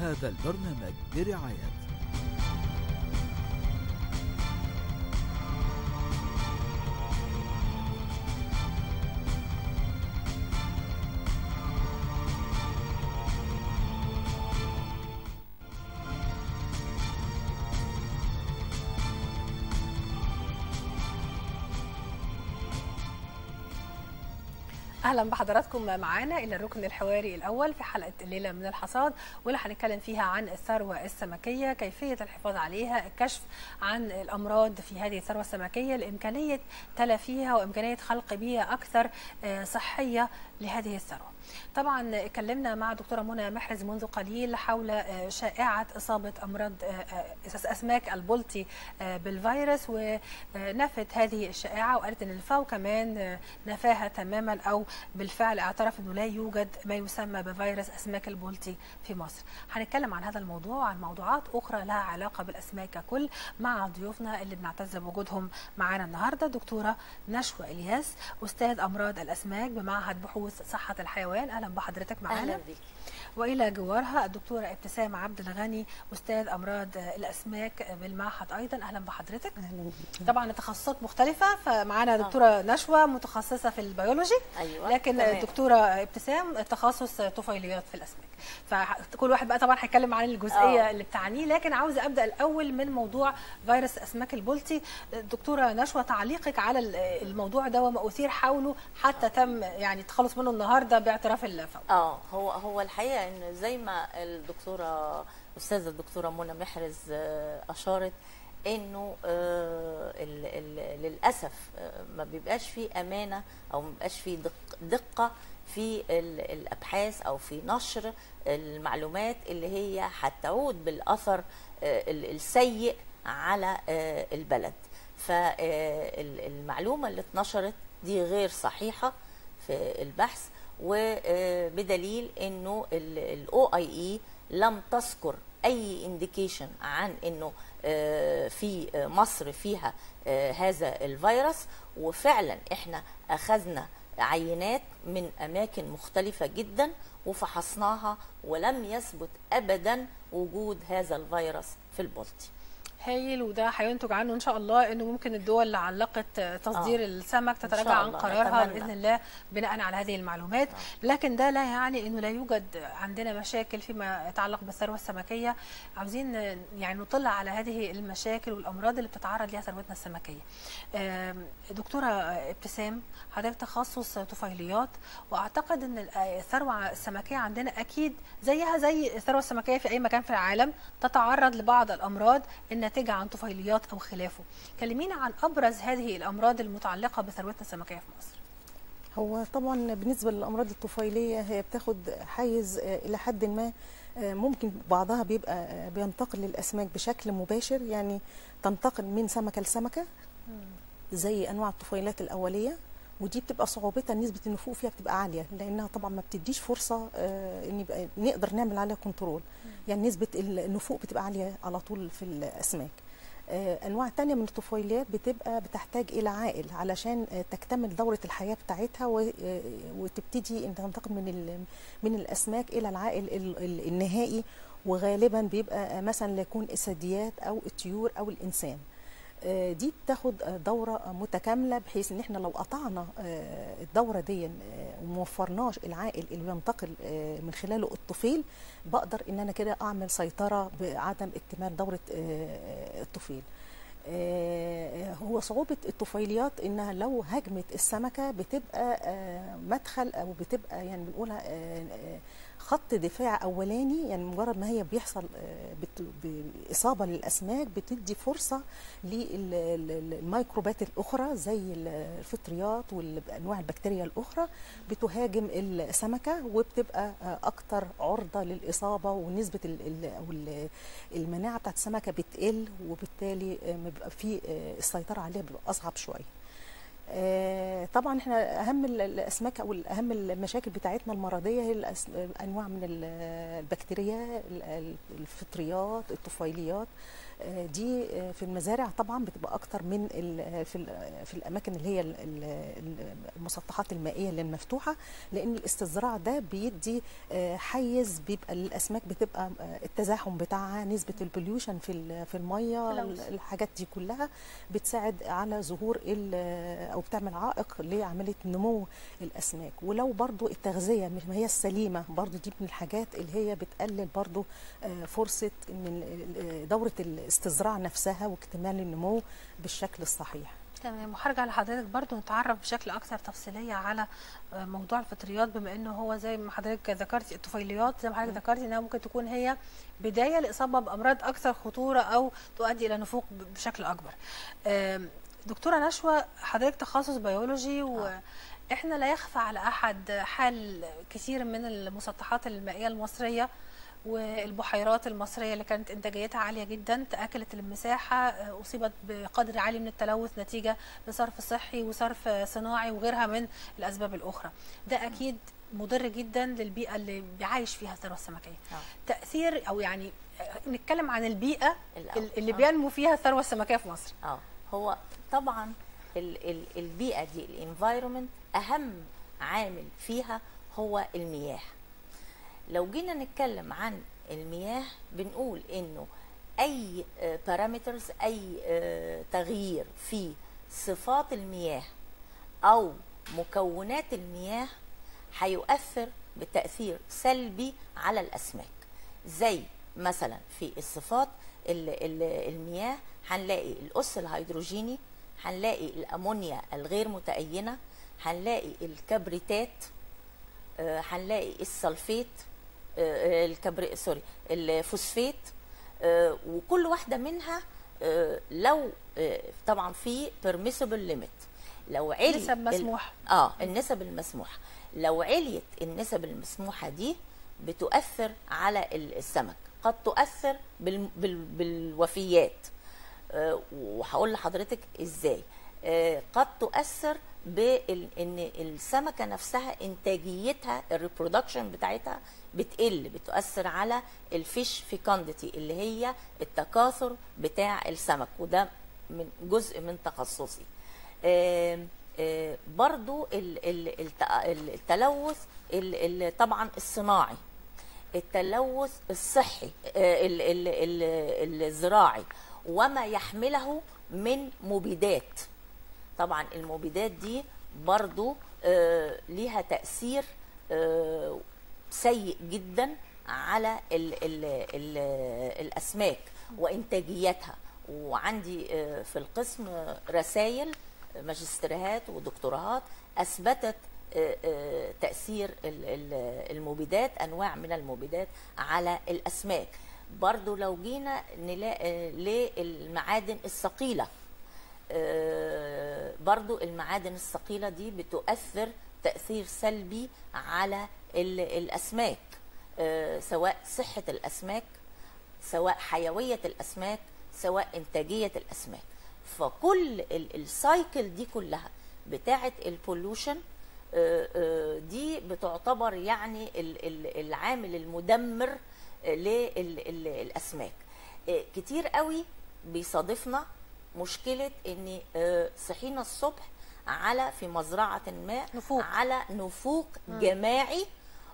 هذا البرنامج برعاية اهلا بحضراتكم معانا الى الركن الحواري الاول في حلقه الليله من الحصاد واللي هنتكلم فيها عن الثروه السمكيه كيفيه الحفاظ عليها الكشف عن الامراض في هذه الثروه السمكيه لامكانيه تلافيها وامكانيه خلق بيئه اكثر آه، صحيه لهذه الثروه طبعا اتكلمنا مع دكتوره منى محرز منذ قليل حول آه، شائعه اصابه امراض آه، آه، اسماك البلطي آه، بالفيروس ونفت هذه الشائعه وقالت ان الفاو كمان آه، نفاها تماما او بالفعل اعترف انه لا يوجد ما يسمى بفيروس اسماك البلطي في مصر. هنتكلم عن هذا الموضوع وعن موضوعات اخرى لها علاقه بالاسماك ككل مع ضيوفنا اللي بنعتز بوجودهم معانا النهارده دكتوره نشوى الياس استاذ امراض الاسماك بمعهد بحوث صحه الحيوان اهلا بحضرتك معانا. اهلا بيك والى جوارها الدكتوره ابتسام عبد الغني استاذ امراض الاسماك بالمعهد ايضا اهلا بحضرتك اهلا طبعا التخصصات مختلفه فمعانا دكتوره نشوى متخصصه في البيولوجي ايوه لكن تمام. الدكتوره ابتسام تخصص طفيليات في الاسماك فكل واحد بقى طبعا هيتكلم عن الجزئيه آه. اللي بتعنيه لكن عاوزه ابدا الاول من موضوع فيروس اسماك البلطي دكتوره نشوى تعليقك على ال- الموضوع ده وما اثير حوله حتى تم يعني التخلص منه النهارده باعتراف الفو اه هو هو الحقيقه ان زي ما الدكتوره استاذه الدكتوره منى محرز آه، اشارت انه آه، ال- ال- للاسف آه، ما بيبقاش في امانه او ما بيبقاش في دق- دقه في ال- الابحاث او في نشر المعلومات اللي هي هتعود بالاثر آه، ال- السيء على آه، البلد فالمعلومه اللي اتنشرت دي غير صحيحه في البحث وبدليل انه الاو اي اي لم تذكر اي انديكيشن عن انه آه، في آه، مصر فيها آه، هذا الفيروس وفعلا احنا اخذنا عينات من اماكن مختلفه جدا وفحصناها ولم يثبت ابدا وجود هذا الفيروس في البلطي هايل وده هينتج عنه ان شاء الله انه ممكن الدول اللي علقت تصدير آه. السمك إن تتراجع شاء عن الله، قرارها نتمنى. باذن الله بناء على هذه المعلومات لكن ده لا يعني انه لا يوجد عندنا مشاكل فيما يتعلق بالثروه السمكيه عاوزين يعني نطلع على هذه المشاكل والامراض اللي بتتعرض لها ثروتنا السمكيه آم، دكتوره ابتسام حضرتك تخصص طفيليات واعتقد ان الثروه السمكيه عندنا اكيد زيها زي الثروه السمكيه في اي مكان في العالم تتعرض لبعض الامراض الناتجه عن طفيليات او خلافه كلمينا عن ابرز هذه الامراض المتعلقه بثروتنا السمكيه في مصر هو طبعا بالنسبه للامراض الطفيليه هي بتاخد حيز آه، الى حد ما آه، ممكن بعضها بيبقى آه، بينتقل للاسماك بشكل مباشر يعني تنتقل من سمكه لسمكه زي انواع الطفيلات الاوليه ودي بتبقى صعوبتها نسبه النفوق فيها بتبقى عاليه لانها طبعا ما بتديش فرصه آه، ان يبقى نقدر نعمل عليها كنترول يعني نسبه النفوق بتبقى عاليه على طول في الاسماك آه، انواع تانية من الطفيليات بتبقى بتحتاج الى عائل علشان آه، تكتمل دوره الحياه بتاعتها و- آه، وتبتدي ان تنتقل من ال- من الاسماك الى العائل ال- ال- النهائي وغالبا بيبقى آه، مثلا يكون الثدييات او الطيور او الانسان آه، دي بتاخد آه، دوره آه، متكامله بحيث ان احنا لو قطعنا آه، الدوره دي آه، وموفرناش العائل اللي بينتقل آه، من خلاله الطفيل بقدر ان انا كده اعمل سيطره بعدم اكتمال دوره آه، الطفيل آه، هو صعوبة الطفيليات انها لو هجمت السمكة بتبقى آه، مدخل او بتبقى يعني بنقولها آه، آه، خط دفاع اولاني يعني مجرد ما هي بيحصل آه، بت- باصابه للاسماك بتدي فرصه للميكروبات الاخرى زي الفطريات وانواع البكتيريا الاخرى بتهاجم السمكه وبتبقى آه، اكتر عرضه للاصابه ونسبه ال- ال- او ال- المناعه بتاعت السمكه بتقل وبالتالي آه، ما بيبقى في آه، السيطره عليها بيبقى اصعب شويه آه، طبعا احنا اهم ال- الاسماك او اهم المشاكل بتاعتنا المرضيه هي الأس- انواع من ال- البكتيريا ال- ال- الفطريات الطفيليات آه، دي آه، في المزارع طبعا بتبقى اكتر من ال- في ال- في الاماكن اللي هي ال- ال- المسطحات المائيه اللي المفتوحه لان الاستزراع ده بيدي آه، حيز بيبقى للاسماك بتبقى آه، التزاحم بتاعها نسبه البوليوشن في ال- في الميه تلوث. الحاجات دي كلها بتساعد على ظهور ال- او بتعمل عائق لعمليه نمو الاسماك ولو برضو التغذيه مش ما هي السليمه برضو دي من الحاجات اللي هي بتقلل برضو آه، فرصه من ال- دوره الاستزراع نفسها واكتمال النمو بالشكل الصحيح تمام وهرجع لحضرتك برضو نتعرف بشكل اكثر تفصيليه على آه، موضوع الفطريات بما انه هو زي ما حضرتك ذكرتي الطفيليات زي ما حضرتك ذكرتي انها ممكن تكون هي بدايه لاصابه بامراض اكثر خطوره او تؤدي الى نفوق ب- بشكل اكبر. آم، دكتوره نشوى حضرتك تخصص بيولوجي واحنا لا يخفى على احد حال كثير من المسطحات المائيه المصريه والبحيرات المصرية اللي كانت إنتاجيتها عالية جدا تأكلت المساحة آه، أصيبت بقدر عالي من التلوث نتيجة لصرف صحي وصرف آه، صناعي وغيرها من الأسباب الأخرى ده أكيد مضر جدا للبيئة اللي بيعايش فيها الثروة السمكية آه. تأثير أو يعني آه، نتكلم عن البيئة الأول. اللي آه. بينمو فيها الثروة السمكية في مصر اه هو طبعا ال ال البيئه دي الانفايرمنت اهم عامل فيها هو المياه لو جينا نتكلم عن المياه بنقول انه اي بارامترز اي آه، تغيير في صفات المياه او مكونات المياه هيؤثر بتاثير سلبي على الاسماك زي مثلا في الصفات ال- ال- المياه هنلاقي الأس الهيدروجيني هنلاقي الأمونيا الغير متأينة هنلاقي الكبريتات آه، هنلاقي السلفيت آه، آه، الكبر سوري الفوسفيت آه، وكل واحدة منها آه، لو آه، طبعا في permissible limit لو علي نسب ال- مسموحة. اه النسب المسموحه لو عليت النسب المسموحه دي بتؤثر على ال- السمك قد تؤثر بال بال بالوفيات آه، وهقول لحضرتك ازاي آه، قد تؤثر بان السمكه نفسها انتاجيتها الريبرودكشن بتاعتها بتقل بتؤثر على الفيش فيكونديتي اللي هي التكاثر بتاع السمك وده من جزء من تخصصي آم، آه، برضو ال- ال- الت- التلوث ال- ال- طبعا الصناعي التلوث الصحي آه، ال- ال- ال- الزراعي وما يحمله من مبيدات طبعا المبيدات دي برضو آه، ليها تأثير آه، سيء جدا على ال ال ال الأسماك وإنتاجيتها وعندي آه، في القسم رسائل ماجستيرهات ودكتوراهات أثبتت آه، آه، تأثير ال- ال- المبيدات أنواع من المبيدات على الأسماك برضو لو جينا نلاقي للمعادن الثقيله آه، برضو المعادن الثقيلة دي بتؤثر تأثير سلبي على ال- الأسماك آه، سواء صحة الأسماك سواء حيوية الأسماك سواء إنتاجية الأسماك فكل ال- السايكل دي كلها بتاعة البولوشن دي بتعتبر يعني ال- ال- العامل المدمر للأسماك كتير قوي بيصادفنا مشكلة ان آه، صحينا الصبح على في مزرعة ما نفوق. على نفوق جماعي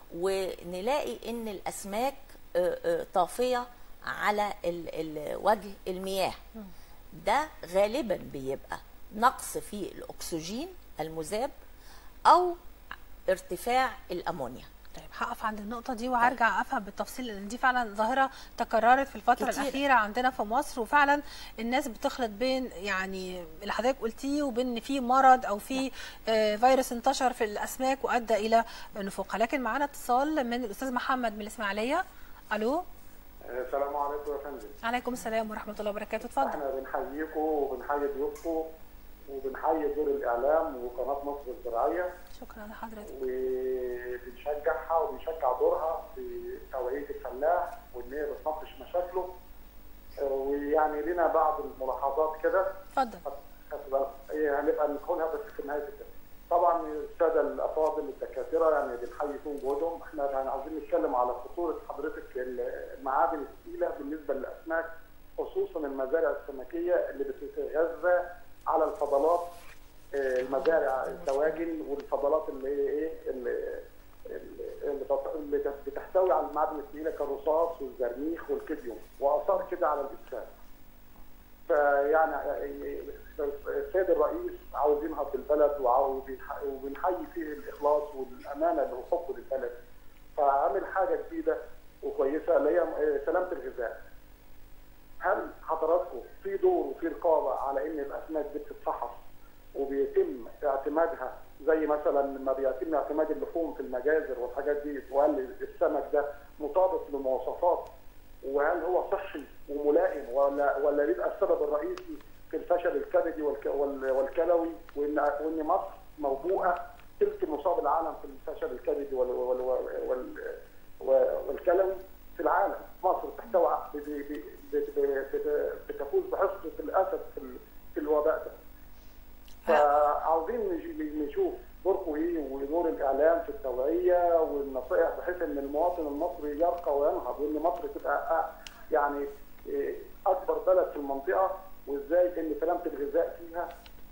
ونلاقي ان الاسماك آه، آه، طافية على ال- ال- وجه المياه ده غالبا بيبقى نقص في الاكسجين المذاب او ارتفاع الامونيا طيب هقف عند النقطة دي وهرجع افهم بالتفصيل لان دي فعلا ظاهرة تكررت في الفترة كتير. الأخيرة عندنا في مصر وفعلا الناس بتخلط بين يعني اللي حضرتك قلتيه وبين ان في مرض او في آه، فيروس انتشر في الاسماك وادى الى نفوقها لكن معانا اتصال من الاستاذ محمد من الاسماعيلية الو السلام عليكم يا فندم عليكم السلام ورحمة الله وبركاته اتفضل احنا بنحييكم وبنحيي ضيوفكم وبنحيي دور الاعلام وقناه مصر الزراعيه شكرا لحضرتك وبنشجعها وبنشجع دورها في توعيه الفلاح وان هي بتناقش مشاكله آه، ويعني لنا بعض الملاحظات كده اتفضل خدت بالك؟ إيه، هنبقى نقولها بس في نهايه الدرس. طبعا الساده الافاضل الدكاتره يعني بنحيي فيهم وجودهم احنا يعني عاوزين نتكلم على خطوره حضرتك المعادن الثقيله بالنسبه للاسماك خصوصا المزارع السمكيه اللي بتتغذى على الفضلات آه، المزارع الدواجن والفضلات اللي هي ايه اللي اللي بت- اللي بتحتوي على المعادن الثقيله كالرصاص والزرنيخ والكديوم واثار كده على الانسان. فيعني السيد الرئيس عاوزينها في البلد وعاوز يح- وبنحيي فيه الاخلاص والامانه اللي هو حبه للبلد. فعامل حاجه جديده وكويسه اللي هي سلامه الغذاء. هل حضراتكم في دور وفي رقابه على ان الاسماك دي بتتفحص وبيتم اعتمادها زي مثلا لما بيتم اعتماد اللحوم في المجازر والحاجات دي وهل السمك ده مطابق لمواصفات وهل هو صحي وملائم ولا ولا بيبقى السبب الرئيسي في الفشل الكبدي والك- وال- والكلوي وان وان مصر موبوءه تلك مصاب العالم في الفشل الكبدي وال وال وال وال والكلوي في العالم مصر تحتوي ب- ب- ب- ب- ب- بتفوز بحصه الاسد في ال- في الوباء ده فعاوزين نج- نشوف دوركم ايه ودور الاعلام في التوعيه والنصائح بحيث ان المواطن المصري يرقى وينهض وان مصر تبقى أ- يعني إيه، اكبر بلد في المنطقه وازاي ان سلامه الغذاء فيها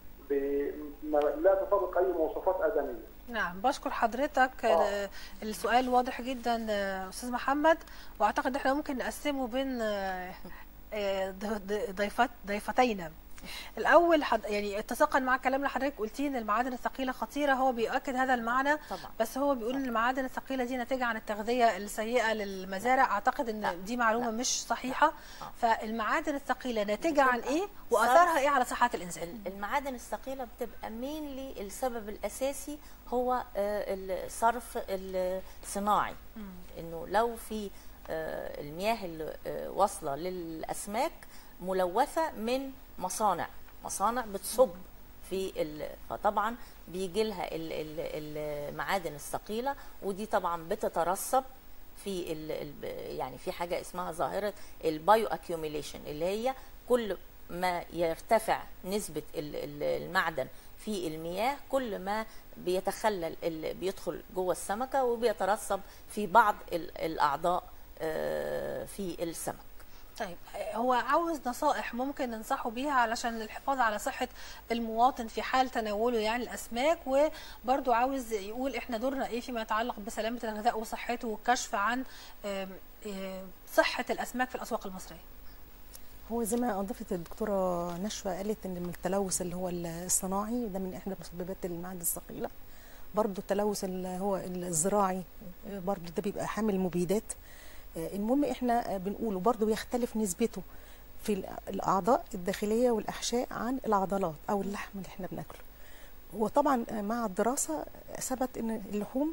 ب- ما- لا تطابق اي مواصفات ادميه. نعم بشكر حضرتك آه. السؤال واضح جدا آه، استاذ محمد واعتقد احنا ممكن نقسمه بين آه، آه، ض- ض- ضيفات ضيفتينا الاول حد يعني اتساقا مع الكلام اللي حضرتك قلتيه ان المعادن الثقيله خطيره هو بيؤكد هذا المعنى طبعا. بس هو بيقول ان المعادن الثقيله دي ناتجه عن التغذيه السيئه للمزارع اعتقد ان لا. دي معلومه لا. مش صحيحه آه. فالمعادن الثقيله ناتجه عن بتبقى ايه صرف. واثارها ايه على صحه الانسان المعادن الثقيله بتبقى مينلي السبب الاساسي هو آه، الصرف الصناعي انه لو في آه، المياه اللي آه، واصله للاسماك ملوثه من مصانع مصانع بتصب في ال... فطبعا بيجي لها ال- ال- المعادن الثقيله ودي طبعا بتترسب في ال... ال- يعني في حاجه اسمها ظاهره البايو اكيوميليشن اللي هي كل ما يرتفع نسبه ال- ال- المعدن في المياه كل ما بيتخلل ال... بيدخل جوه السمكه وبيترسب في بعض ال- الاعضاء آه، في السمك طيب هو عاوز نصائح ممكن ننصحه بيها علشان الحفاظ على صحة المواطن في حال تناوله يعني الأسماك وبرضو عاوز يقول إحنا دورنا إيه فيما يتعلق بسلامة الغذاء وصحته والكشف عن آم، آم، صحة الأسماك في الأسواق المصرية هو زي ما اضافت الدكتوره نشوى قالت ان من التلوث اللي هو الصناعي ده من احدى مسببات المعادن الثقيله برضه التلوث اللي هو الزراعي برضه ده بيبقى حامل مبيدات آه، المهم احنا آه، بنقوله برضه بيختلف نسبته في الأ- الاعضاء الداخليه والاحشاء عن العضلات او اللحم اللي احنا بناكله وطبعا آه، مع الدراسه ثبت ان اللحوم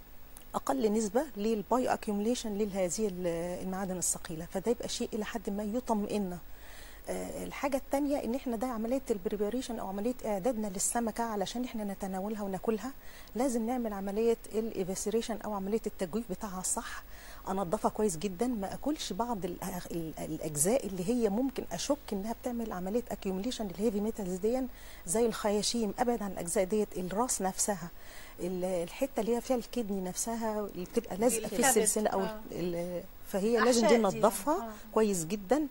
اقل نسبه للباي اكيوميليشن لهذه ال- المعادن الثقيله فده يبقى شيء الى حد ما يطمئننا آه، الحاجة التانية ان احنا ده عملية البريباريشن او عملية اعدادنا للسمكة علشان احنا نتناولها وناكلها لازم نعمل عملية الايفاسيريشن او عملية التجويف بتاعها الصح انضفها كويس جدا ما اكلش بعض ال- ال- الاجزاء اللي هي ممكن اشك انها بتعمل عملية اكيوميليشن للهيفي ميتالز دي زي الخياشيم ابعد عن الاجزاء ديت الراس نفسها ال- الحته اللي هي فيها الكدني نفسها اللي بتبقى لازقه في الكبد، السلسله او آه. ال- فهي لازم دي الأحشاء دي، ننضفها آه. كويس جدا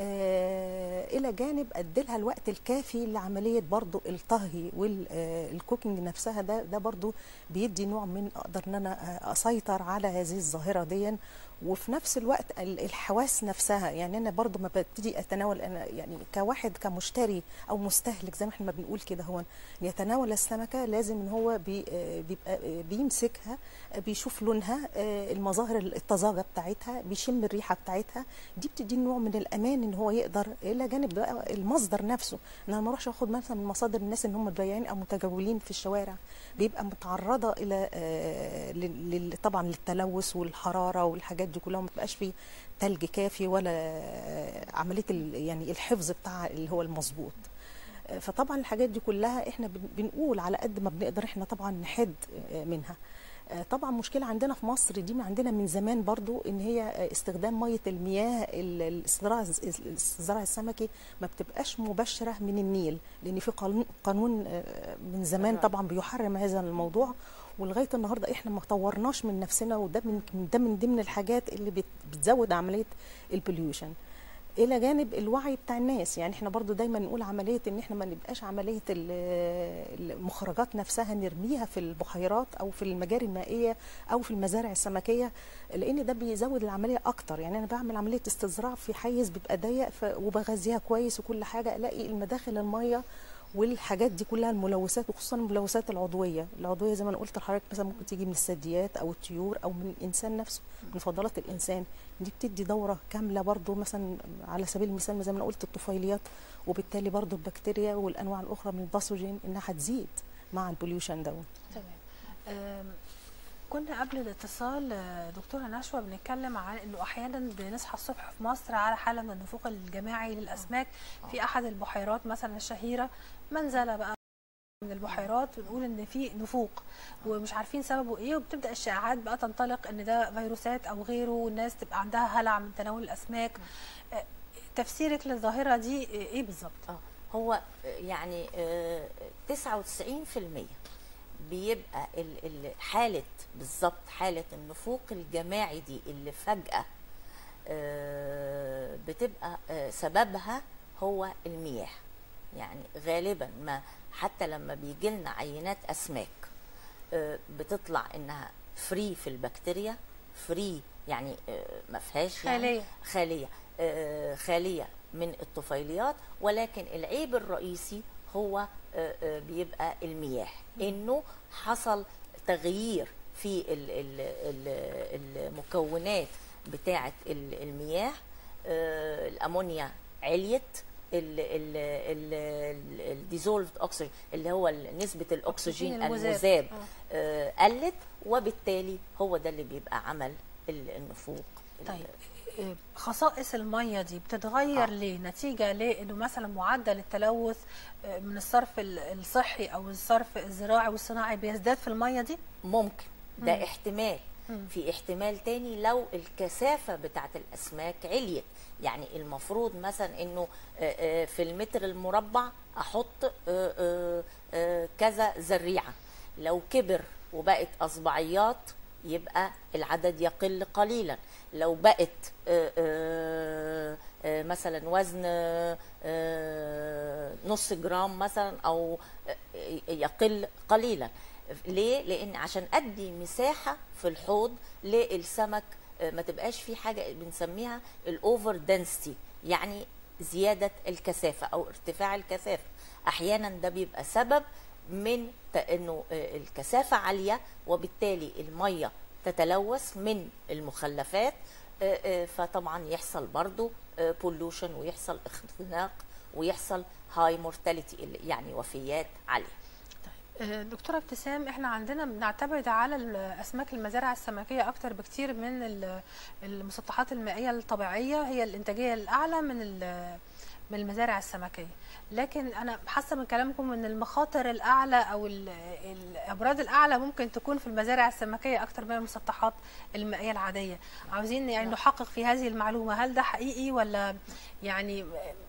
آه الى جانب اديلها الوقت الكافي لعمليه برضو الطهي والكوكينج نفسها ده ده برضو بيدي نوع من اقدر ان انا آه، اسيطر على هذه الظاهره دي وفي نفس الوقت ال- الحواس نفسها يعني انا برضو ما ببتدي اتناول انا يعني كواحد كمشتري او مستهلك زي ما احنا ما بنقول كده هو يتناول السمكه لازم ان هو بي آه، بيبقى آه، بيمسكها آه، بيشوف لونها آه، المظاهر الطازجه بتاعتها بيشم الريحه بتاعتها دي بتدي نوع من الامان ان هو يقدر الى جانب بقى المصدر نفسه ان انا ما اروحش اخد مثلا من مصادر الناس ان هم بياعين او متجولين في الشوارع بيبقى متعرضه الى آه، لل- لل- طبعا للتلوث والحراره والحاجات دي كلها وما بتبقاش فيه تلج كافي ولا آه، عمليه ال- يعني الحفظ بتاع اللي هو المظبوط آه، فطبعا الحاجات دي كلها احنا بن- بنقول على قد ما بنقدر احنا طبعا نحد آه، منها آه، طبعا مشكله عندنا في مصر دي من عندنا من زمان برضو ان هي آه، استخدام ميه المياه ال- الاستزراع الاستزراع السمكي ما بتبقاش مباشره من النيل لان في قانون قانون آه، من زمان الرعي. طبعا بيحرم هذا الموضوع ولغايه النهارده احنا ما طورناش من نفسنا وده من ده من ضمن الحاجات اللي بت- بتزود عمليه البوليوشن الى جانب الوعي بتاع الناس يعني احنا برضو دايما نقول عمليه ان احنا ما نبقاش عمليه ال- المخرجات نفسها نرميها في البحيرات او في المجاري المائيه او في المزارع السمكيه لان ده بيزود العمليه اكتر يعني انا بعمل عمليه استزراع في حيز بيبقى ضيق ف- وبغذيها كويس وكل حاجه الاقي المداخل الميه والحاجات دي كلها الملوثات وخصوصا الملوثات العضويه العضويه زي ما انا قلت لحضرتك مثلا ممكن تيجي من الثدييات او الطيور او من الانسان نفسه من فضلات الانسان دي بتدي دوره كامله برضو مثلا على سبيل المثال زي ما انا قلت الطفيليات وبالتالي برضو البكتيريا والانواع الاخرى من الباثوجين انها هتزيد مع البوليوشن ده تمام أم، كنا قبل الاتصال آه، دكتوره نشوى بنتكلم عن انه احيانا بنصحى الصبح في مصر على حاله من النفوق الجماعي للاسماك في احد البحيرات مثلا الشهيره منزله بقى من البحيرات ونقول ان في نفوق ومش عارفين سببه ايه وبتبدا الشائعات بقى تنطلق ان ده فيروسات او غيره والناس تبقى عندها هلع من تناول الاسماك آه، تفسيرك للظاهره دي ايه بالظبط؟ اه هو يعني آه، 99% بيبقى ال- ال- حالة بالظبط حالة النفوق الجماعي دي اللي فجأة آه، بتبقى آه، سببها هو المياه يعني غالبا ما حتى لما بيجي لنا عينات أسماك آه، بتطلع إنها فري في البكتيريا فري يعني آه، ما فيهاش يعني خالية. خالية آه، خالية من الطفيليات ولكن العيب الرئيسي هو آه، آه، بيبقى المياه انه حصل تغيير في ال- ال- ال- المكونات بتاعة ال- المياه آه، الامونيا عليت الديزولفد اوكسجين اللي هو ال- نسبة الاكسجين المذاب. المذاب آه. آه، قلت وبالتالي هو ده اللي بيبقى عمل ال- النفوق طيب إيه، خصائص الميه دي بتتغير آه. ليه نتيجه لانه مثلا معدل التلوث آه، من الصرف ال- الصحي او الصرف الزراعي والصناعي بيزداد في الميه دي ممكن ده احتمال في احتمال تاني لو الكثافة بتاعت الأسماك عليت يعني المفروض مثلا انه آه، آه، في المتر المربع احط آه، آه، آه، كذا زريعة لو كبر وبقت أصبعيات يبقى العدد يقل قليلا لو بقت آه، آه، آه، مثلا وزن آه، آه، نص جرام مثلا او آه، يقل قليلا ليه لان عشان ادي مساحه في الحوض للسمك آه، ما تبقاش في حاجه بنسميها الاوفر دنسيتي يعني زياده الكثافه او ارتفاع الكثافه احيانا ده بيبقى سبب من ت- انه آه، الكثافه عاليه وبالتالي الميه تتلوث من المخلفات آه، آه، فطبعا يحصل برضو بولوشن ويحصل اختناق ويحصل هاي مورتاليتي يعني وفيات عاليه آه، دكتوره ابتسام احنا عندنا بنعتمد على الاسماك المزارع السمكيه اكتر بكتير من ال- المسطحات المائيه الطبيعيه هي الانتاجيه الاعلى من ال- من المزارع السمكيه لكن انا حاسه من كلامكم ان المخاطر الاعلى او ال- الامراض الاعلى ممكن تكون في المزارع السمكيه اكتر من المسطحات المائيه العاديه عاوزين يعني نحقق في هذه المعلومه هل ده حقيقي ولا يعني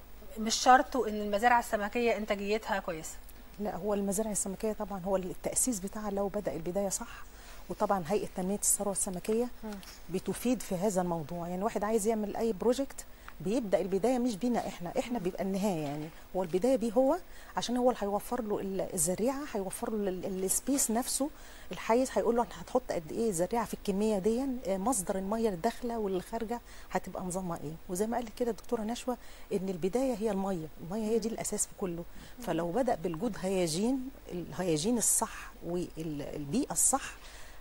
مش شرط ان المزارع السمكيه انتاجيتها كويسه لا هو المزارع السمكيه طبعا هو التاسيس بتاعها لو بدا البدايه صح وطبعا هيئه تنميه الثروه السمكيه بتفيد في هذا الموضوع يعني واحد عايز يعمل اي بروجكت بيبدا البدايه مش بينا احنا احنا بيبقى النهايه يعني هو البدايه بيه هو عشان هو اللي هيوفر له ال- الزريعه هيوفر له ال- السبيس نفسه الحيز هيقول له انت هتحط قد ايه زريعه في الكميه دي آه، مصدر الميه اللي داخله واللي خارجه هتبقى نظامها ايه وزي ما قالت كده الدكتوره نشوى ان البدايه هي الميه الميه هي دي الاساس في كله فلو بدا بالجود هياجين الهياجين الصح والبيئه الصح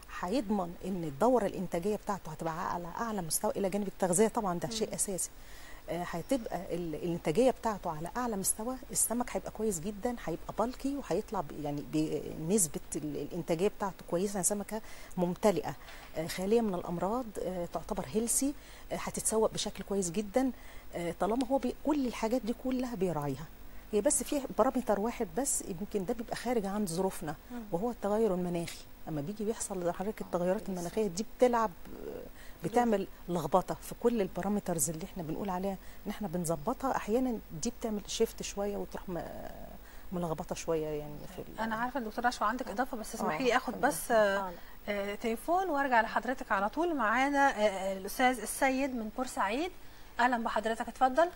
هيضمن ان الدوره الانتاجيه بتاعته هتبقى على اعلى مستوى الى جانب التغذيه طبعا ده شيء اساسي آه، هتبقى ال- الانتاجيه بتاعته على اعلى مستوى السمك هيبقى كويس جدا هيبقى بالكي وهيطلع ب- يعني بنسبه ال- الانتاجيه بتاعته كويسه يعني سمكه ممتلئه آه، خاليه من الامراض آه، تعتبر هيلسي هتتسوق بشكل كويس جدا آه، طالما هو بي كل الحاجات دي كلها بيراعيها هي بس في بارامتر واحد بس يمكن ده بيبقى خارج عن ظروفنا وهو التغير المناخي اما بيجي بيحصل زي حضرتك التغيرات المناخيه دي بتلعب بتعمل لخبطه في كل البارامترز اللي احنا بنقول عليها ان احنا بنظبطها احيانا دي بتعمل شيفت شويه وتروح م- ملخبطه شويه يعني في ال- انا عارفه الدكتور رشوى عندك اضافه بس اسمحي آه، لي اخد اتفضل. بس آه، آه، تليفون وارجع لحضرتك على طول معانا آه، آه، الاستاذ السيد من بورسعيد اهلا بحضرتك اتفضل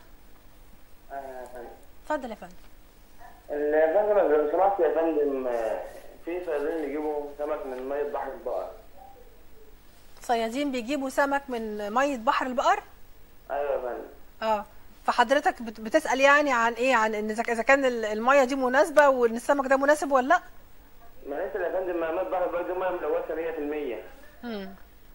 اتفضل يا فندم يا فندم لو سمحت يا فندم آه، في صيادين بيجيبوا سمك من ميه بحر البقر صيادين بيجيبوا سمك من ميه بحر البقر ايوه يا فندم اه فحضرتك بت- بتسال يعني عن ايه عن ان اذا اذا كان ال- الميه دي مناسبه وان السمك ده مناسب ولا لا ما لسه يا فندم ما ميه بحر البقر دي ميه ملوثه 100% مم.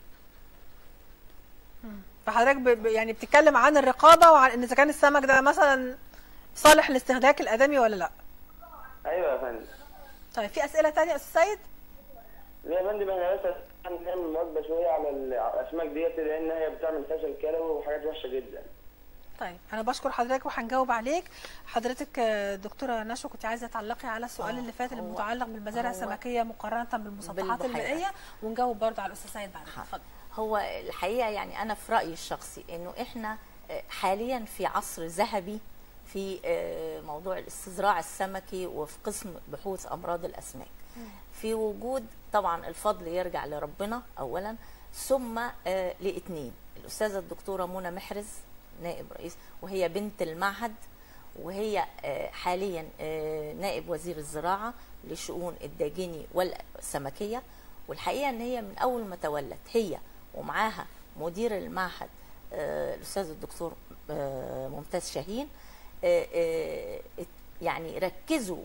مم. فحضرتك ب... ب- يعني بتتكلم عن الرقابه وعن ان اذا كان السمك ده مثلا صالح للاستهلاك الادمي ولا لا ايوه يا فندم طيب في اسئله تانية يا استاذ سيد ليه يا فندم احنا بس نعمل مواظبه شويه على ال- على الاسماك ديت لان هي بتعمل فشل كلوي وحاجات وحشه جدا طيب انا بشكر حضرتك وهنجاوب عليك حضرتك آه، دكتوره نشوى كنت عايزه تعلقي على السؤال آه، اللي فات هو- المتعلق بالمزارع هو- السمكيه مقارنه بالمسطحات بالبحيرات. المائيه ونجاوب برضه على الاستاذ سيد بعدين اتفضل هو الحقيقه يعني انا في رايي الشخصي انه احنا آه، حاليا في عصر ذهبي في آه، موضوع الاستزراع السمكي وفي قسم بحوث امراض الاسماك في وجود طبعا الفضل يرجع لربنا اولا ثم آه، لاثنين الاستاذه الدكتوره منى محرز نائب رئيس وهي بنت المعهد وهي آه، حاليا آه، نائب وزير الزراعه لشؤون الداجني والسمكيه والحقيقه ان هي من اول ما تولت هي ومعاها مدير المعهد آه، الاستاذ الدكتور آه، ممتاز شاهين آه، آه، يعني ركزوا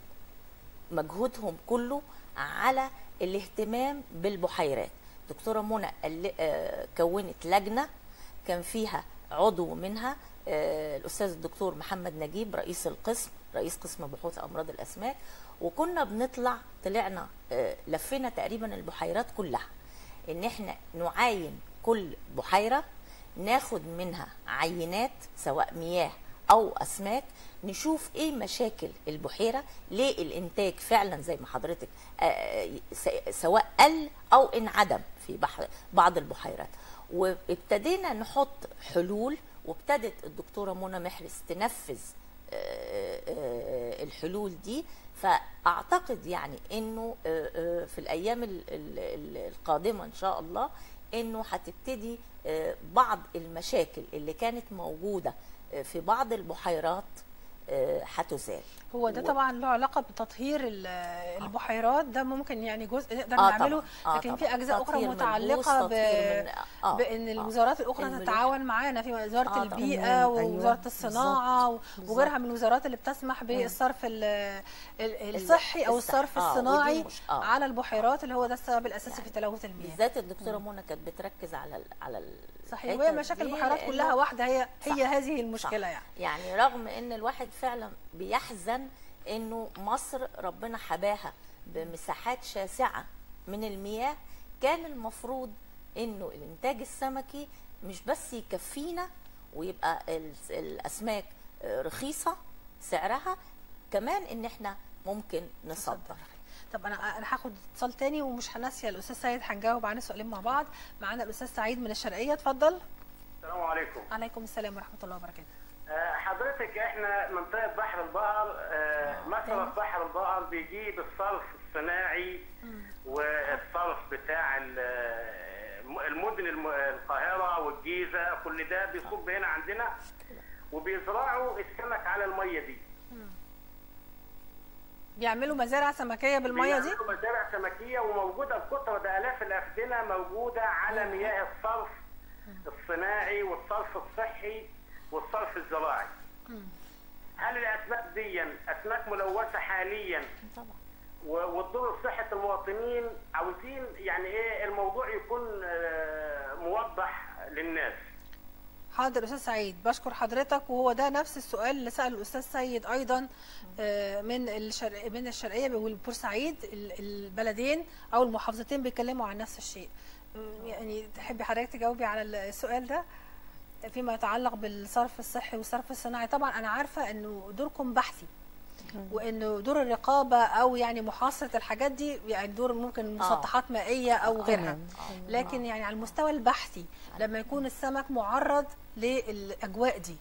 مجهودهم كله على الاهتمام بالبحيرات دكتورة منى قال- آه، كونت لجنة كان فيها عضو منها آه، الأستاذ الدكتور محمد نجيب رئيس القسم رئيس قسم بحوث أمراض الأسماك وكنا بنطلع طلعنا آه، لفينا تقريبا البحيرات كلها ان احنا نعاين كل بحيره ناخد منها عينات سواء مياه او اسماك نشوف ايه مشاكل البحيره ليه الانتاج فعلا زي ما حضرتك آه، س- سواء قل او انعدم في بحر بعض البحيرات وابتدينا نحط حلول وابتدت الدكتوره منى محرز تنفذ آه، آه، الحلول دي فاعتقد يعني انه آه، آه، في الايام ال- ال- ال- القادمه ان شاء الله انه هتبتدي آه، بعض المشاكل اللي كانت موجوده آه، في بعض البحيرات آه، هتزال هو ده و- طبعا له علاقه بتطهير ال- البحيرات ده ممكن يعني جزء نقدر آه نعمله طبعاً، آه لكن طبعاً. في اجزاء اخرى تطهير ملبوس، متعلقه ب... تطهير من- آه، بان آه. الوزارات الاخرى الملوحة. تتعاون معانا في وزاره آه طبعاً. البيئه تمام، ووزاره أيوة، الصناعه و- بالظبط، وغيرها من الوزارات اللي بتسمح بالصرف ال- ال- الصحي او الصح- الصرف آه، ودي الصناعي مش- آه. على البحيرات اللي هو ده السبب الاساسي في تلوث المياه بالذات الدكتوره منى كانت بتركز على ال- على ال- صحيح الحتة وهي مشاكل دي البحيرات لأنه- كلها واحده هي هي صح. هذه المشكله صح. يعني يعني رغم ان الواحد فعلا بيحزن انه مصر ربنا حباها بمساحات شاسعه من المياه كان المفروض انه الانتاج السمكي مش بس يكفينا ويبقى ال- الاسماك آه، رخيصه سعرها كمان ان احنا ممكن نصدر طب انا انا هاخد اتصال تاني ومش هنسي الاستاذ سيد هنجاوب عن السؤالين مع بعض معانا الاستاذ سعيد من الشرقيه اتفضل السلام عليكم عليكم السلام ورحمه الله وبركاته آه، حضرتك احنا منطقه بحر البقر آه، مصرف بحر البقر بيجيب الصرف الصناعي والصرف بتاع ال- المدن الم- القاهره والجيزه كل ده بيصب هنا عندنا وبيزرعوا السمك على الميه دي بيعملوا مزارع سمكيه بالميه دي بيعملوا مزارع سمكيه وموجوده بكثره بالاف الافدنه موجوده على مياه الصرف الصناعي والصرف الصحي والصرف الزراعي. هل الاسماك دي اسماك ملوثه حاليا طبعا و- وتضر صحه المواطنين عاوزين يعني ايه الموضوع يكون آه، موضح للناس. حاضر استاذ سعيد بشكر حضرتك وهو ده نفس السؤال اللي ساله الاستاذ سيد ايضا آه، من الشرق من الشرقيه والبورسعيد ال- البلدين او المحافظتين بيتكلموا عن نفس الشيء م، يعني تحبي حضرتك تجاوبي على السؤال ده فيما يتعلق بالصرف الصحي والصرف الصناعي طبعا انا عارفه انه دوركم بحثي وانه دور الرقابه او يعني محاصره الحاجات دي يعني دور ممكن مسطحات مائيه او غيرها تمام. لكن يعني على المستوى البحثي لما يكون السمك معرض للاجواء دي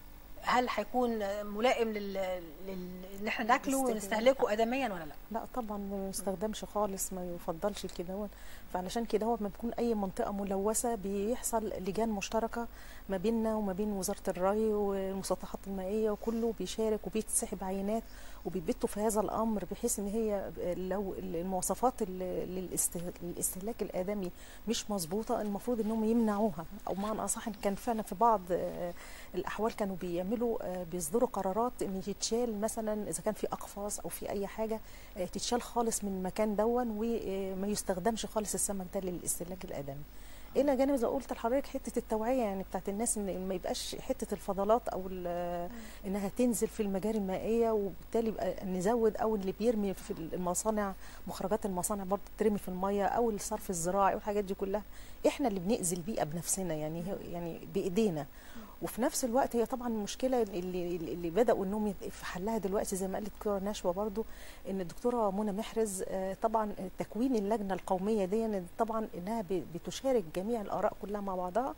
هل هيكون ملائم لل... لل... ان احنا ناكله استخدام. ونستهلكه ادميا ولا لا؟ لا طبعا ما يستخدمش خالص ما يفضلش كده هو فعلشان كده هو ما بيكون اي منطقه ملوثه بيحصل لجان مشتركه ما بيننا وما بين وزاره الري والمسطحات المائيه وكله بيشارك وبيتسحب عينات وبيبتوا في هذا الامر بحيث ان هي لو المواصفات ال- للاست- للاستهلاك الادمي مش مظبوطه المفروض انهم يمنعوها او معنى اصح إن كان فعلا في بعض آه، الاحوال كانوا بيعملوا آه، بيصدروا قرارات ان يتشال مثلا اذا كان في اقفاص او في اي حاجه آه، تتشال خالص من المكان دون وما يستخدمش خالص السمك ده للاستهلاك الادمي الى جانب زي ما قلت لحضرتك حته التوعيه يعني بتاعت الناس ان ما يبقاش حته الفضلات او ال- انها تنزل في المجاري المائيه وبالتالي يبقى نزود او اللي بيرمي في المصانع مخرجات المصانع برضه ترمي في الميه او الصرف الزراعي والحاجات دي كلها احنا اللي بنأذي البيئه بنفسنا يعني هي- يعني بايدينا وفي نفس الوقت هي طبعا المشكله اللي اللي بداوا انهم يت- في حلها دلوقتي زي ما قالت الدكتوره نشوى برضو ان الدكتوره منى محرز آه، طبعا تكوين اللجنه القوميه دي إن طبعا انها ب- بتشارك جميع الاراء كلها مع بعضها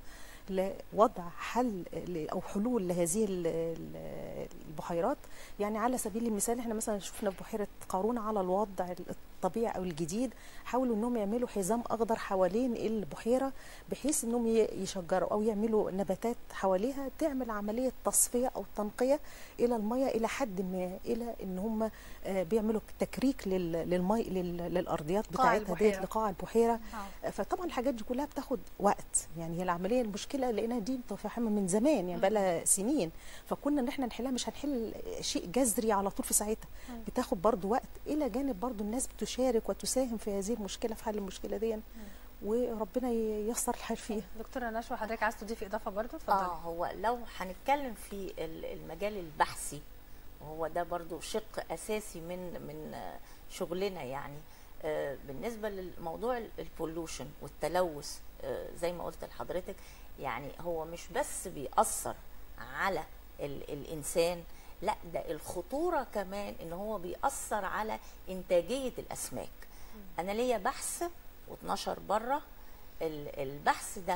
لوضع حل ل- او حلول لهذه ال- ال- البحيرات يعني على سبيل المثال احنا مثلا شفنا في بحيره قارون على الوضع الطبيعي او الجديد حاولوا انهم يعملوا حزام اخضر حوالين البحيره بحيث انهم ي- يشجروا او يعملوا نباتات حواليها تعمل عمليه تصفيه او تنقيه الى الميه الى حد ما الى ان هم آه، بيعملوا تكريك لل- للمي لل- للارضيات قاع بتاعتها البحيرة. ديت لقاع البحيره آه. فطبعا الحاجات دي كلها بتاخد وقت يعني هي العمليه المشكله لقينا دي متفاهمه من زمان يعني بقى سنين فكنا ان احنا نحلها مش هنحل شيء جذري على طول في ساعتها بتاخد برضو وقت الى جانب برضو الناس بتشارك وتساهم في هذه المشكله في حل المشكله دي وربنا ييسر الحال فيها دكتوره نشوى حضرتك عايز تضيفي اضافه برضه اتفضلي اه هو لو هنتكلم في ال- المجال البحثي وهو ده برضو شق اساسي من من آه، شغلنا يعني آه، بالنسبه للموضوع البولوشن والتلوث آه، زي ما قلت لحضرتك يعني هو مش بس بيأثر على ال الانسان لا ده الخطوره كمان ان هو بيأثر على انتاجيه الاسماك انا ليا بحث و12 بره ال- البحث ده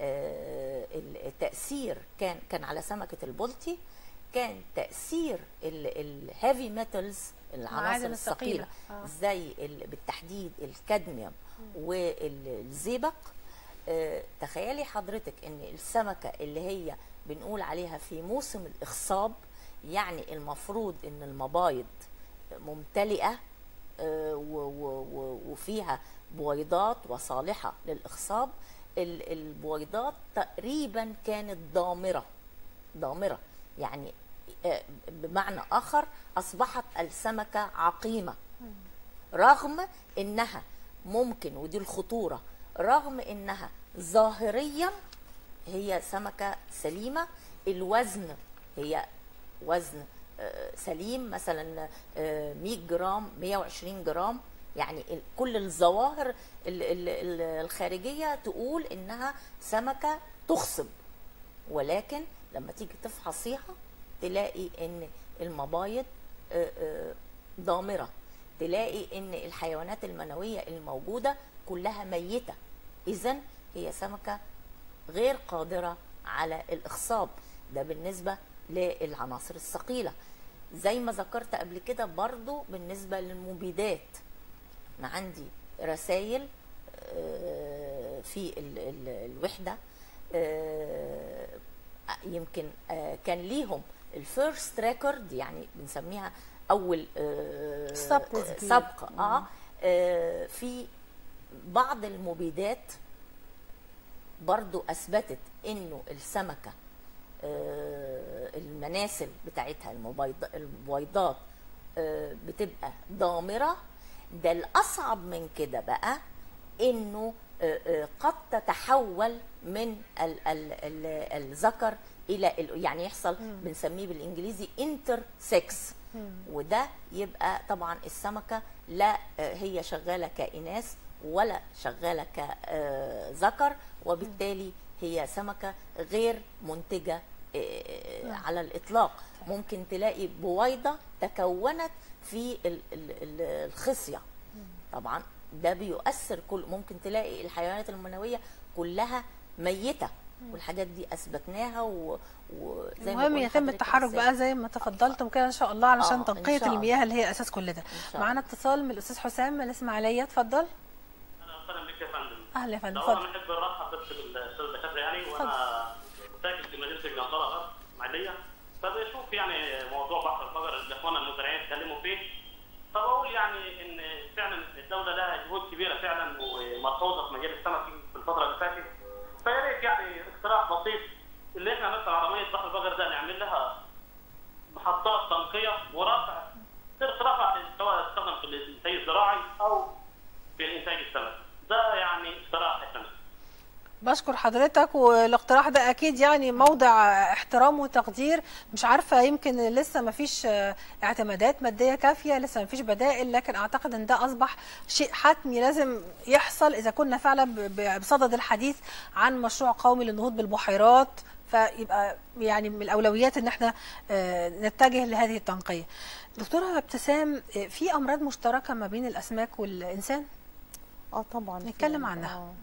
آه، التأثير كان كان على سمكة البلطي كان تأثير الهيفي ميتالز العناصر المعادن الثقيلة الثقيلة. آه. زي ال- بالتحديد الكادميوم والزئبق آه، تخيلي حضرتك ان السمكة اللي هي بنقول عليها في موسم الإخصاب يعني المفروض ان المبايض ممتلئة آه، و- و- و- وفيها بويضات وصالحة للإخصاب ال- البويضات تقريبا كانت ضامرة ضامرة يعني آه، بمعنى آخر أصبحت السمكة عقيمة رغم إنها ممكن ودي الخطورة رغم إنها ظاهريا هي سمكة سليمة الوزن هي وزن آه، سليم مثلا آه، 100 جرام 120 جرام يعني ال- كل الظواهر ال- ال- ال- الخارجية تقول إنها سمكة تخصب ولكن لما تيجي تفحصيها تلاقي ان المبايض آه، آه، ضامره تلاقي ان الحيوانات المنويه الموجوده كلها ميته اذا هي سمكه غير قادره على الاخصاب ده بالنسبه للعناصر الثقيله زي ما ذكرت قبل كده برضو بالنسبه للمبيدات انا عندي رسائل في ال- ال- الوحده آه، يمكن آه، كان ليهم الفيرست ريكورد يعني بنسميها اول آه، سبق. سبق اه آه، في بعض المبيدات برضو اثبتت انه السمكه آه، المناسل بتاعتها المبيض- البويضات آه، بتبقى ضامره ده الاصعب من كده بقى انه آه، آه، قد تتحول من ال- ال- ال- الذكر الى ال- يعني يحصل بنسميه بالانجليزي انتر سكس وده يبقى طبعا السمكه لا آه، هي شغاله كاناث ولا شغاله كذكر وبالتالي هي سمكه غير منتجه آه، على الاطلاق ممكن تلاقي بويضه تكونت في ال- ال- ال- الخصيه طبعا ده بيؤثر كل ممكن تلاقي الحيوانات المنويه كلها ميته والحاجات دي اثبتناها و- وزي ما المهم بقول يتم لحضرتك التحرك بس- بقى زي ما تفضلتم كده ان شاء الله علشان آه، إن تنقيه شاء الله. المياه اللي هي اساس كل ده شاء معانا اتصال من الاستاذ حسام من الاسماعيليه اتفضل اهلا بك يا فندم اهلا يا فندم لو انا اتفضل بحب ارحب بس بالاستاذ الدكاتره يعني وانا ساكن في مدينه الجندره غرب اسماعيليه فبشوف يعني موضوع بحر البقر اللي اخواننا المزارعين اتكلموا فيه فبقول يعني ان فعلا الدوله لها جهود كبيره فعلا وملحوظه في مجال السمك في الفتره اللي فاتت فيا ريت يعني اقتراح بسيط اللي احنا مثلا على ميه بحر البقر ده نعمل لها محطات تنقيه ورفع صرف رفع سواء تستخدم في الانتاج الزراعي او في الانتاج السمك ده يعني اقتراح يا فندم بشكر حضرتك والاقتراح ده اكيد يعني موضع احترام وتقدير مش عارفه يمكن لسه ما فيش اعتمادات ماديه كافيه لسه ما فيش بدائل لكن اعتقد ان ده اصبح شيء حتمي لازم يحصل اذا كنا فعلا ب- ب- بصدد الحديث عن مشروع قومي للنهوض بالبحيرات فيبقى يعني من الاولويات ان احنا آه، نتجه لهذه التنقيه. دكتوره ابتسام آه، في امراض مشتركه ما بين الاسماك والانسان؟ اه طبعا نتكلم في- عنها. آه.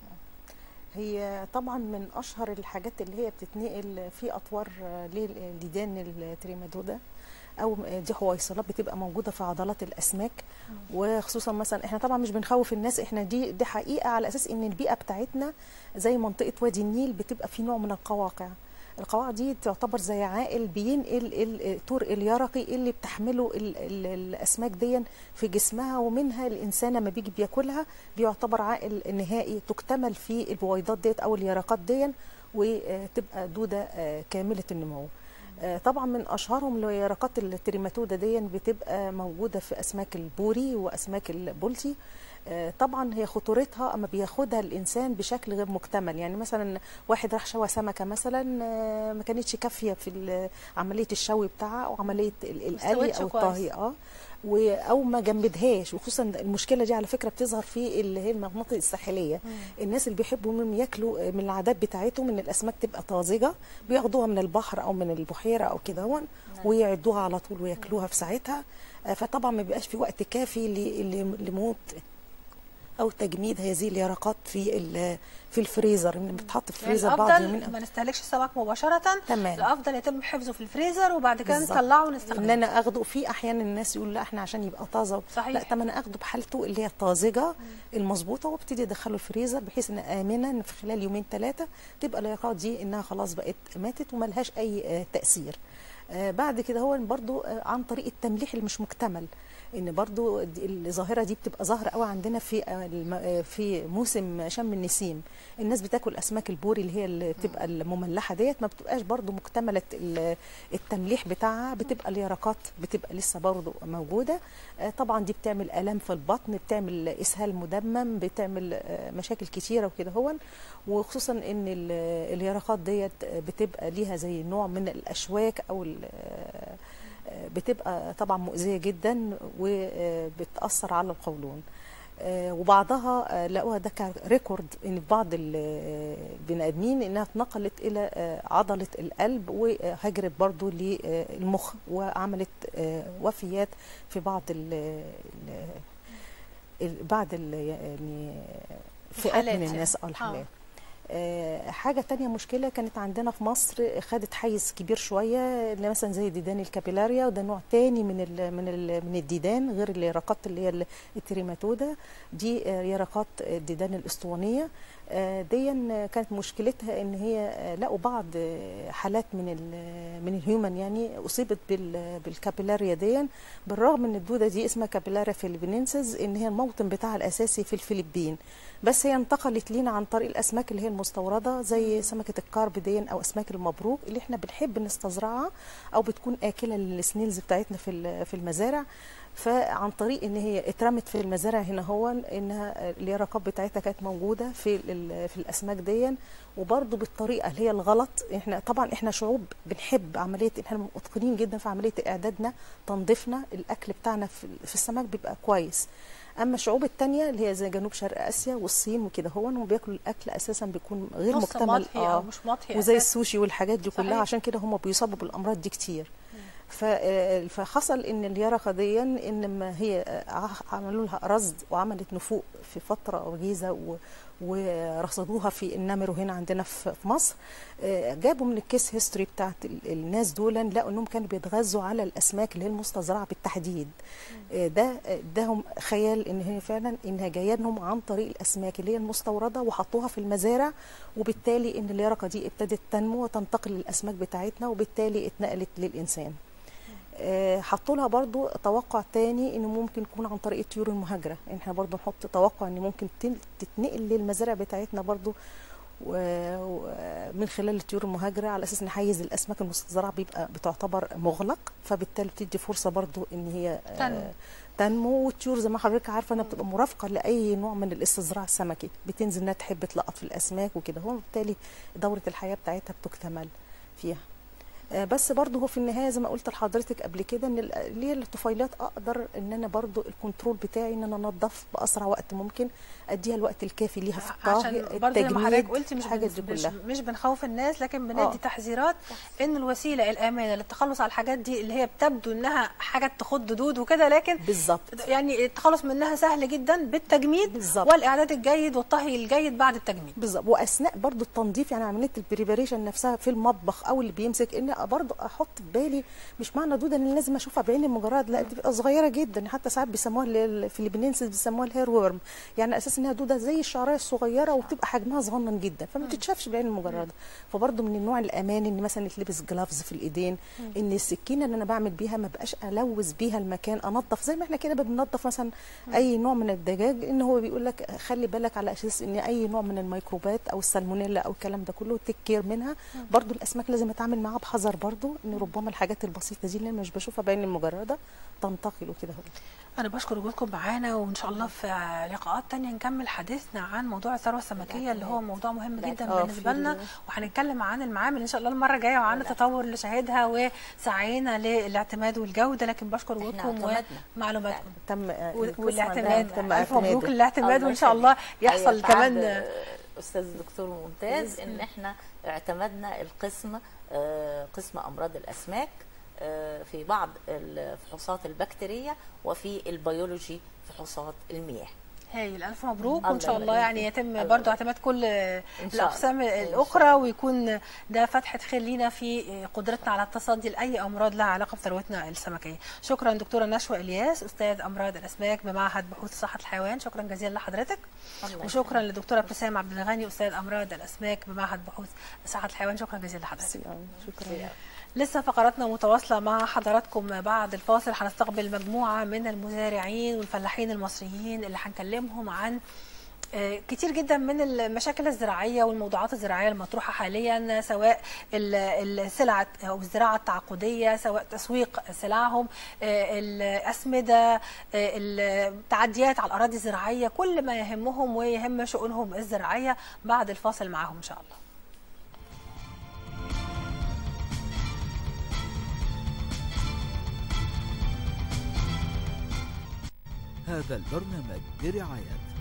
هي طبعا من اشهر الحاجات اللي هي بتتنقل في اطوار آه، للديدان التريمادودا او دي حويصلات بتبقى موجوده في عضلات الاسماك وخصوصا مثلا احنا طبعا مش بنخوف الناس احنا دي دي حقيقه على اساس ان البيئه بتاعتنا زي منطقه وادي النيل بتبقى في نوع من القواقع القواقع دي تعتبر زي عائل بينقل ال- الطور اليرقي اللي بتحمله ال ال الاسماك دي في جسمها ومنها الانسان لما بيجي بياكلها بيعتبر عائل نهائي تكتمل في البويضات ديت او اليرقات دي وتبقى دوده آه، كامله النمو آه، طبعا من اشهرهم اليرقات التريماتودا دي بتبقى موجوده في اسماك البوري واسماك البولتي آه، طبعا هي خطورتها اما بياخدها الانسان بشكل غير مكتمل يعني مثلا واحد راح شوى سمكه مثلا آه، ما كانتش كافيه في ال- عمليه الشوي بتاعها او عمليه ال- القلي استوتش او كويس. الطهي اه و- او ما جمدهاش وخصوصا المشكله دي على فكره بتظهر في اللي هي المناطق الساحليه الناس اللي بيحبوا انهم ياكلوا من العادات بتاعتهم ان الاسماك تبقى طازجه بياخدوها من البحر او من البحيره او كده هون ويعدوها على طول وياكلوها في ساعتها آه، فطبعا ما بيبقاش في وقت كافي ل- ل- لموت او تجميد هذه اليرقات في ال- في الفريزر ان بتحط في يعني الفريزر بعض الافضل يومين ما نستهلكش السمك مباشره تمام. الافضل يتم حفظه في الفريزر وبعد كده بالظبط. نطلعه ان ونستخدمه انا اخده في احيانا الناس يقول لا احنا عشان يبقى طازه صحيح. لا طب انا اخده بحالته اللي هي الطازجه المظبوطه وابتدي ادخله الفريزر بحيث ان امنه ان في خلال يومين ثلاثه تبقى اليرقات دي انها خلاص بقت ماتت وملهاش اي آه، تاثير آه، بعد كده هو برضو آه، عن طريق التمليح اللي مش مكتمل ان برضو دي- الظاهره دي بتبقى ظاهره قوي عندنا في آه، الم- آه، في موسم شم النسيم الناس بتاكل اسماك البوري اللي هي اللي بتبقى المملحه ديت ما بتبقاش برضو مكتمله ال- التمليح بتاعها بتبقى اليرقات بتبقى لسه برضو موجوده آه، طبعا دي بتعمل الام في البطن بتعمل اسهال مدمم بتعمل آه، مشاكل كتيره وكده هون وخصوصا ان ال- اليرقات ديت بتبقى ليها زي نوع من الاشواك او ال- آه، بتبقى طبعا مؤذيه جدا وبتاثر على القولون آه، وبعضها آه، لقوها ده كريكورد ان في بعض ال- البني ادمين انها اتنقلت الى آه، عضله القلب وهجرت برضو للمخ وعملت آه، وفيات في بعض ال ال- بعض ال- يعني فئات الحالات من يعني. الناس اه الحالات آه، حاجة تانية مشكلة كانت عندنا في مصر خدت حيز كبير شوية اللي مثلا زي ديدان الكابيلاريا وده نوع تاني من ال من ال من الديدان غير اليرقات اللي هي ال- التريماتودا دي آه، يرقات الديدان الاسطوانية آه، دي كانت مشكلتها ان هي آه، لقوا بعض آه، حالات من ال من الهيومن يعني اصيبت بال بالكابيلاريا دي بالرغم ان الدوده دي اسمها كابيلاريا فيليبينينسز ان هي الموطن بتاعها الاساسي في الفلبين بس هي انتقلت لينا عن طريق الاسماك اللي هي المستورده زي سمكه الكارب دي او اسماك المبروك اللي احنا بنحب نستزرعها او بتكون اكله للسنيلز بتاعتنا في ال- في المزارع فعن طريق ان هي اترمت في المزارع هنا هو انها اللي هي الرقاب بتاعتها كانت موجوده في ال- في الاسماك دي وبرضه بالطريقه اللي هي الغلط احنا طبعا احنا شعوب بنحب عمليه احنا متقنين جدا في عمليه اعدادنا تنظيفنا الاكل بتاعنا في, في السمك بيبقى كويس اما الشعوب التانية اللي هي زي جنوب شرق اسيا والصين وكده هو هم بياكلوا الاكل اساسا بيكون غير نص مكتمل مطهي او مش مطهي وزي أساساً. السوشي والحاجات دي كلها صحيح. عشان كده هم بيصابوا بالامراض دي كتير ف- آه، فحصل ان اليرقه دي ان ما هي آه، عملوا لها رصد وعملت نفوق في فتره وجيزه و ورصدوها في النمر هنا عندنا في في مصر آه، جابوا من الكيس هيستوري بتاعت ال- الناس دول لقوا انهم كانوا بيتغذوا على الاسماك اللي هي المستزرعه بالتحديد آه، ده اداهم خيال ان هي فعلا انها جايه لهم عن طريق الاسماك اللي هي المستورده وحطوها في المزارع وبالتالي ان اليرقه دي ابتدت تنمو وتنتقل للاسماك بتاعتنا وبالتالي اتنقلت للانسان آه، حطوا لها برضو توقع تاني انه ممكن يكون عن طريق الطيور المهاجره يعني احنا برضو نحط توقع ان ممكن تن- تتنقل للمزارع بتاعتنا برضو و- و- من خلال الطيور المهاجره على اساس ان حيز الاسماك المستزرعه بيبقى بتعتبر مغلق فبالتالي بتدي فرصه برضو ان هي آه، تنمو. تنمو والطيور زي ما حضرتك عارفه انها بتبقى مرافقه لاي نوع من الاستزراع السمكي بتنزل انها تحب تلقط في الاسماك وكده هو بالتالي دوره الحياه بتاعتها بتكتمل فيها آه، بس برضه هو في النهايه زي ما قلت لحضرتك قبل كده ان ال- اللي هي الطفيلات اقدر ان انا برضه الكنترول بتاعي ان انا انظف باسرع وقت ممكن اديها الوقت الكافي ليها في الطهي عشان برضه زي ما حضرتك قلتي مش الحاجات دي بن- مش, كلها مش بنخوف الناس لكن بندي آه. تحذيرات ان الوسيله الامنه للتخلص على الحاجات دي اللي هي بتبدو انها حاجات تخض دود وكده لكن بالظبط يعني التخلص منها سهل جدا بالتجميد بالظبط. والاعداد الجيد والطهي الجيد بعد التجميد بالظبط واثناء برضو التنظيف يعني عمليه البريباريشن نفسها في المطبخ او اللي بيمسك ان برضو احط في بالي مش معنى دوده ان لازم اشوفها بعين المجرد لا دي بتبقى صغيره جدا حتى ساعات بيسموها الفلبينينسز بيسموها الهير ورم يعني اساس انها دوده زي الشعريه الصغيره وبتبقى حجمها صغنن جدا فما تتشافش بعين المجرده فبرضو من النوع الامان ان مثلا يتلبس جلافز في الايدين ان السكينه اللي انا بعمل بيها ما بقاش الوث بيها المكان انظف زي ما احنا كده بننظف مثلا اي نوع من الدجاج ان هو بيقول لك خلي بالك على اساس ان اي نوع من الميكروبات او السالمونيلا او الكلام ده كله تك كير منها برضو الاسماك لازم اتعامل معاها بحذر برضو ان ربما الحاجات البسيطه دي اللي انا مش بشوفها بعين المجرده تنتقل وكده هو انا بشكر وجودكم معانا وان شاء الله في لقاءات تانية نكمل حديثنا عن موضوع الثروه السمكيه اللي هو موضوع مهم جدا آه، بالنسبه في لنا ال- وهنتكلم عن المعامل ان شاء الله المره الجايه وعن التطور اللي شاهدها وسعينا للاعتماد والجوده لكن بشكر إحنا وجودكم اعتمدنا. ومعلوماتكم تم آه، وال- القسم والاعتماد عندنا تم الف مبروك اعتماده. الاعتماد وان شاء الله الله يحصل يتعب كمان استاذ الدكتور ممتاز ان احنا اعتمدنا القسم آه، قسم امراض الاسماك آه، في بعض الفحوصات البكتيريه وفي البيولوجي فحوصات المياه هايل الف مبروك الله وان شاء الله يبارك يعني فيك. يتم الله برضو يبارك. اعتماد كل شاء الاقسام الله. إن شاء الاخرى الله. ويكون ده فتحه خير لينا في قدرتنا على التصدي لاي امراض لها علاقه بثروتنا السمكيه شكرا دكتوره نشوى الياس استاذ امراض الاسماك بمعهد بحوث صحه الحيوان شكرا جزيلا لحضرتك الله وشكرا للدكتوره ابتسام عبد الغني استاذ امراض الاسماك بمعهد بحوث صحه الحيوان شكرا جزيلا لحضرتك شكرا لسه فقراتنا متواصلة مع حضراتكم بعد الفاصل هنستقبل مجموعة من المزارعين والفلاحين المصريين اللي هنكلمهم عن آه، كتير جدا من المشاكل الزراعية والموضوعات الزراعية المطروحة حاليا سواء ال- السلع أو الزراعة التعاقدية سواء تسويق سلعهم آه، الأسمدة آه، التعديات على الأراضي الزراعية كل ما يهمهم ويهم شؤونهم الزراعية بعد الفاصل معهم إن شاء الله هذا البرنامج برعاية